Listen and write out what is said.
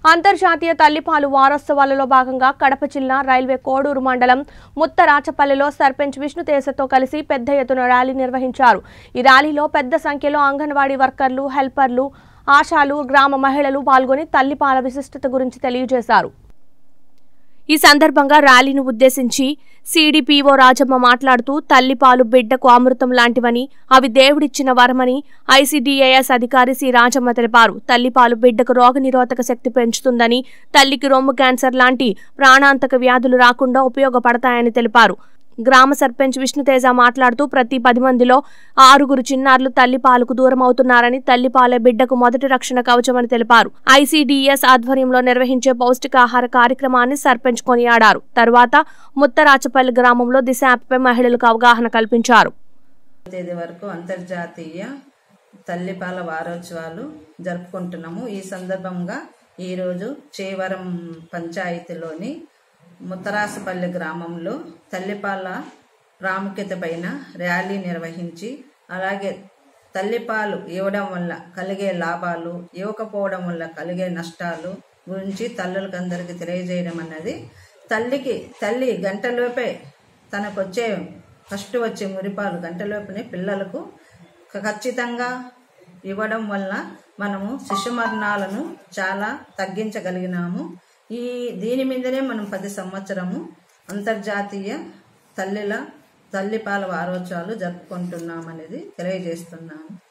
అంతర్జాతీయ తల్లిపాలు వారోత్సవాలలో భాగంగా కడప జిల్లా రైల్వే కోడూరు మండలం ముత్తరాచపల్లిలో సర్పంచ్ విష్ణుతేజతో కలిసి పెద్ద ఎత్తున ర్యాలీ నిర్వహించారు ఈ ర్యాలీలో పెద్ద సంఖ్యలో అంగన్వాడీ వర్కర్లు హెల్పర్లు ఆశాలు గ్రామ మహిళలు పాల్గొని తల్లిపాల విశిష్టత గురించి తెలియజేశారు ఈ సందర్భంగా ర్యాలీని ఉద్దేశించి సీడీపీఓ రాజమ్మ మాట్లాడుతూ తల్లిపాలు బిడ్డకు అమృతం లాంటివని అవి దేవుడిచ్చిన వరమని ఐసీడీఏఎస్ అధికారి సి రాజమ్మ తెలిపారు తల్లిపాలు బిడ్డకు రోగనిరోధక శక్తి పెంచుతుందని తల్లికి రొమ్ము క్యాన్సర్ లాంటి ప్రాణాంతక వ్యాధులు రాకుండా ఉపయోగపడతాయని తెలిపారు గ్రామ సర్పంచ్ విష్ణుతేజ మాట్లాడుతూ ప్రతి పది మందిలో ఆరుగురు చిన్నారులు తల్లిపాలకు దూరం అవుతున్నారని తల్లిపాలే బిడ్డకు మొదటి రక్షణ కవచమని తెలిపారు ఐసీడీఎస్ ఆధ్వర్యంలో నిర్వహించే పౌష్టికాహార కార్యక్రమాన్ని సర్పంచ్ కొనియాడారు తర్వాత ముత్తరాచపల్లి గ్రామంలో దిశ యాప్పై మహిళలకు అవగాహన కల్పించారు తేదీ వరకు అంతర్జాతీయ తల్లిపాల వారోత్సవాలు జరుపుకుంటున్నాము ఈ సందర్భంగా ఈరోజు చేవరం పంచాయతీలోని ముత్తరాసపల్లి గ్రామంలో తల్లిపాల ప్రాముఖ్యత పైన ర్యాలీ నిర్వహించి అలాగే తల్లిపాలు ఇవ్వడం వల్ల కలిగే లాభాలు ఇవ్వకపోవడం వల్ల కలిగే నష్టాలు గురించి తల్లులకు అందరికీ తెలియజేయడం అన్నది తల్లికి తల్లి గంటలోపే తనకు వచ్చే ఫస్ట్ వచ్చే మురిపాలు గంటలోపునే పిల్లలకు ఖచ్చితంగా ఇవ్వడం వల్ల మనము శిశు మరణాలను చాలా తగ్గించగలిగినాము ఈ దీని మీదనే మనం ప్రతి సంవత్సరము అంతర్జాతీయ తల్లిల తల్లిపాల వారోత్సవాలు జరుపుకుంటున్నామనేది తెలియజేస్తున్నాము